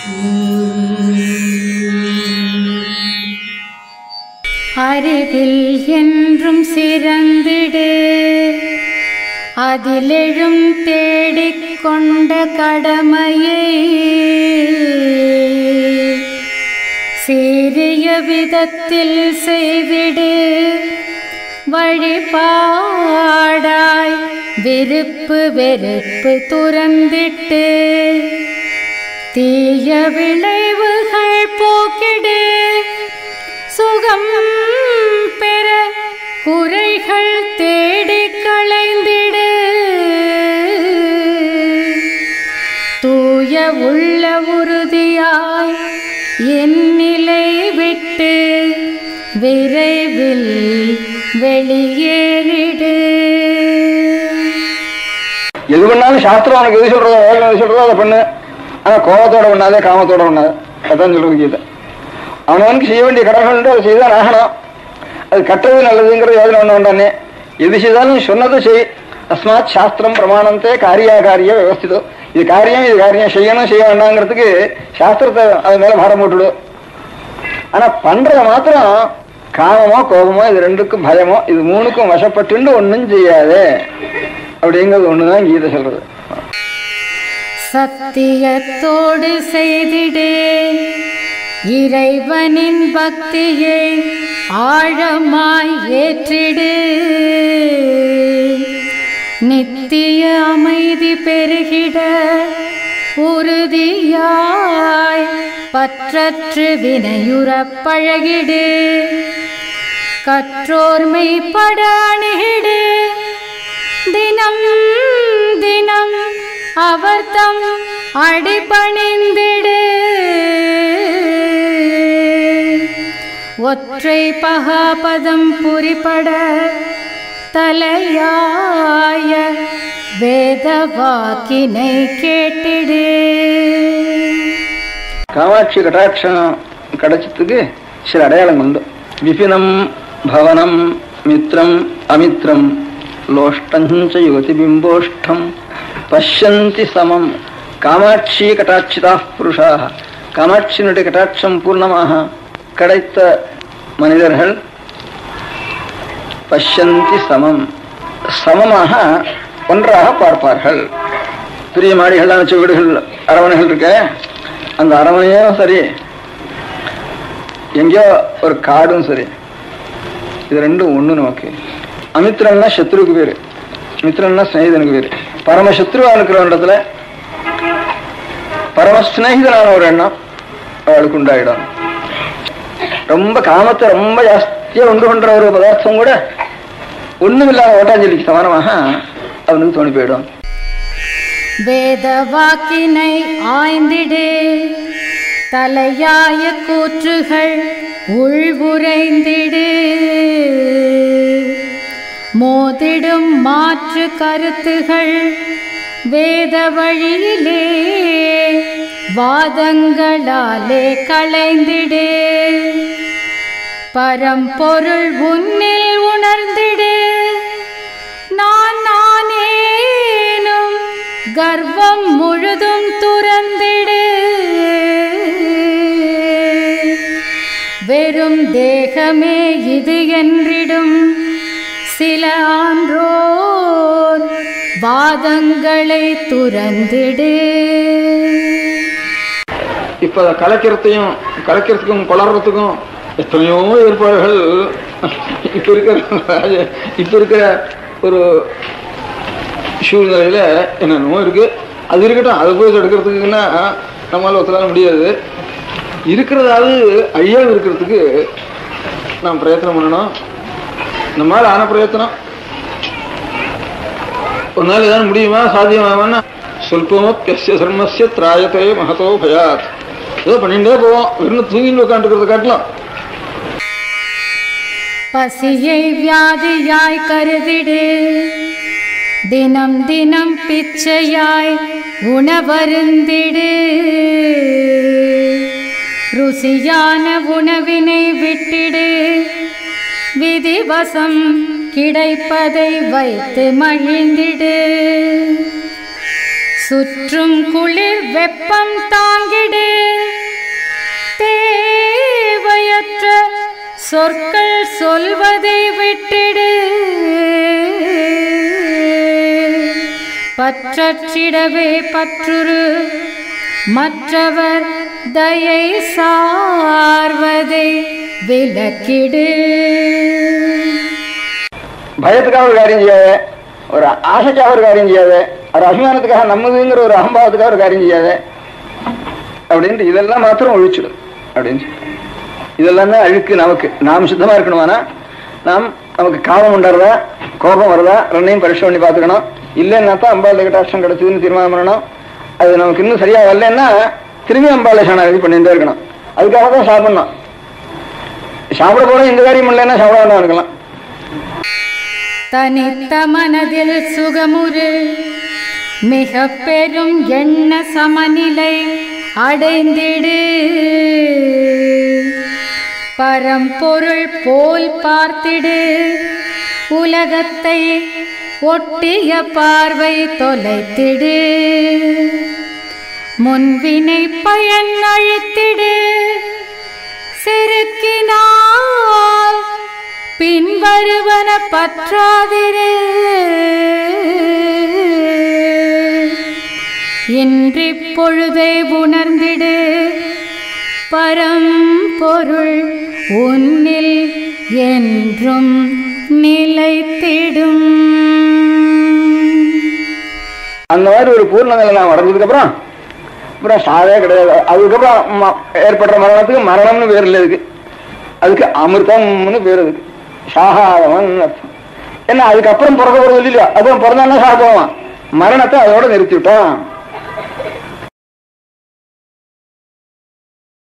அறிவில் என்றும் சிறந்திடு அதிலெழும் தேடிக் கொண்ட கடமையை சீரிய விதத்தில் செய்திடு வழிபாடாய் விருப்பு வெறுப்பு துறந்திட்டு தீய விளைவுகள் போக்கிடு சுகம் பெற குறைகள் தேடி களைந்திடு தூய உள்ள உறுதியாய் என் நிலை விட்டு விரைவில் வெளியேறிடு எது பண்ணாலும் சாஸ்திரம் உனக்கு எது சொல்றதோ வேலை எது சொல்றதோ அதை பண்ணு ஆனா கோபத்தோட பண்ணாதே காமத்தோட பண்ணாது அதான் சொல்றது கீதை அவனவனுக்கு செய்ய வேண்டிய கடமைகள் அதை செய்தான் ஆகணும் அது கட்டுறது நல்லதுங்கிறது யோஜனை ஒண்ணு உண்டானே எது செய்தாலும் சொன்னதை செய் அஸ்மாத் சாஸ்திரம் பிரமாணத்தே காரியாகாரிய விவஸ்திதோ இது காரியம் இது காரியம் செய்யணும் செய்ய வேண்டாங்கிறதுக்கு சாஸ்திரத்தை அது மேல பாரம் போட்டுடு ஆனா பண்றத மாத்திரம் காமமோ கோபமோ இது ரெண்டுக்கும் பயமோ இது மூணுக்கும் வசப்பட்டு ஒண்ணும் செய்யாதே அப்படிங்கிறது ஒண்ணுதான் கீதை சொல்றது சத்தியத்தோடு செய்திடு இறைவனின் பக்தியை ஆழமாய் ஏற்றிடு நித்திய அமைதி பெருகிட உறுதியாய் பற்றற்று வினையுறப் பழகிடு கற்றோர்மை பட அணுகிடு தினம் தினம் அவர் தம் அடிபணிந்திடு ஒற்றை பகாபதம் புரிபட தலையாய வேத வாக்கினை கேட்டிடு காமாட்சி கட்டாட்சம் கிடைச்சதுக்கு சில அடையாளம் உண்டு விபினம் பவனம் மித்ரம் அமித்ரம் லோஷ்டஞ்ச யுவதி பிம்போஷ்டம் பஷ்யந்தி சமம் காமாட்சி கட்டாட்சிதா புருஷா காமாட்சியினுடைய கட்டாட்சம் பூர்ணமாக கிடைத்த மனிதர்கள் பஷ்யந்தி சமம் சமமாக ஒன்றாக பார்ப்பார்கள் பெரிய மாடிகள்லாம் வச்ச வீடுகள் அரவணைகள் இருக்க அந்த அரவணையும் சரி எங்கேயோ ஒரு காடும் சரி இது ரெண்டும் ஒண்ணு நமக்கு அமித்ரன்னா சத்ருக்கு பேரு மித்ரன்னா ஸ்நேகிதனுக்கு பேரு பரம சத்ருவா இருக்கிற இடத்துல பரம ஸ்நேகிதனான ஒரு எண்ணம் அவளுக்கு உண்டாயிடும் ரொம்ப காமத்தை ரொம்ப ஜாஸ்தியா உண்டு பண்ற ஒரு பதார்த்தம் கூட ஒண்ணுமில்லாத ஓட்டாஞ்சலிக்கு சமானமாக அவனுக்கு தோணி போயிடும் வேத வாக்கினை ஆய்ந்திடு தலையாய கூற்றுகள் உள்வுரைந்திடு மோதிடும் மாற்று கருத்துகள் வேத வழியிலே வாதங்களாலே களைந்திடு பரம்பொருள் உன்னில் உணர்ந்திடு நான் நானேனும் கர்வம் முழுதும் துறந்திடு வெறும் தேகமே இது என்றிடும் சில ஆன்றோர் வாதங்களை துறந்திடு இப்ப அதை கலைக்கிறதையும் கலைக்கிறதுக்கும் கொளறதுக்கும் எத்தனையோ ஏற்பாடுகள் இப்ப இருக்கிற இப்ப இருக்கிற ஒரு சூழ்நிலையில என்னென்னமோ இருக்கு அது இருக்கட்டும் அதை போய் எடுக்கிறதுக்குன்னா நம்மளால ஒத்தலால முடியாது இருக்கிறதாவது ஐயாவு இருக்கிறதுக்கு நாம் பிரயத்தனம் பண்ணணும் நம்மளால ஆன பிரயத்தனம் ஒரு நாள் ஏதாவது முடியுமா சாத்தியமாகும்னா சொல்பமப்பிய சர்மஸ்ய திராயத்தே மகதோ பயாத் ஏதோ பண்ணிட்டே போவோம் வெறும் தூங்கிட்டு உட்காந்துருக்கிறத காட்டலாம் பசியை வியாதியாய் கருதிடு தினம் தினம் பிச்சையாய் உணவருந்திடு ருசியான உணவினை விட்டிடு விதிவசம் கிடைப்பதை வைத்து மகிழ்ந்திடு சுற்றும் குளிர் வெப்பம் தாங்கிடு சொற்கள் சொல்வதை விட்டிடு பற்றற்றிடவே பற்றுரு மற்றவர் தயை சார்வதை விலக்கிடு பயத்துக்காக ஒரு காரியம் செய்யாத ஒரு ஆசைக்காக ஒரு காரியம் செய்யாத ஒரு அபிமானத்துக்காக நம்மதுங்கிற ஒரு அகம்பாவத்துக்காக ஒரு காரியம் செய்யாத அப்படின்ட்டு இதெல்லாம் மாத்திரம் ஒழிச்சிடும் அப்படின்னு சொல்லி. இதெல்லாம் தான் அழுக்கு நமக்கு நாம் சுத்தமா இருக்கணுமானா நாம் நமக்கு காமம் உண்டாருதா கோபம் வருதா ரெண்டையும் பரிசு பண்ணி பார்த்துக்கணும் இல்லைன்னா தான் அம்பாள் கட்டாட்சம் கிடைச்சதுன்னு தீர்மானம் பண்ணணும் அது நமக்கு இன்னும் சரியா வரலன்னா திரும்பி அம்பாளை சரணாகதி பண்ணிட்டே இருக்கணும் அதுக்காக தான் சாப்பிடணும் சாப்பிட போறோம் இந்த காரியம் இல்லைன்னா சாப்பிட வேண்டாம் இருக்கலாம் தனித்த மனதில் சுகமுறு மிக பெரும் எண்ண சமநிலை அடைந்திடு பரம்பொருள் போல் பார்த்திடு உலகத்தை ஒட்டிய பார்வை தொலைத்திடு முன்வினை பயன் அழுத்திடு செருக்கினால் பின்வருவன பற்றாதிரு இன்றி பொழுதை உணர்ந்திடு பரம்பொருள் உன்னில் என்றும் நிலைத்திடும் அந்த மாதிரி ஒரு பூர்ண நிலை நான் அடைஞ்சதுக்கு அப்புறம் அப்புறம் சாவே கிடையாது அதுக்கப்புறம் ம- ஏற்படுற மரணத்துக்கு மரணம்னு பேர் இல்லை இதுக்கு அதுக்கு அமிர்தம்னு பேர் அதுக்கு சாகாதவன் அர்த்தம் என்ன அதுக்கப்புறம் பிறக்க போறது இல்லையா அதுவும் பிறந்தானே சாக போவான் மரணத்தை அதோட நிறுத்தி விட்டான்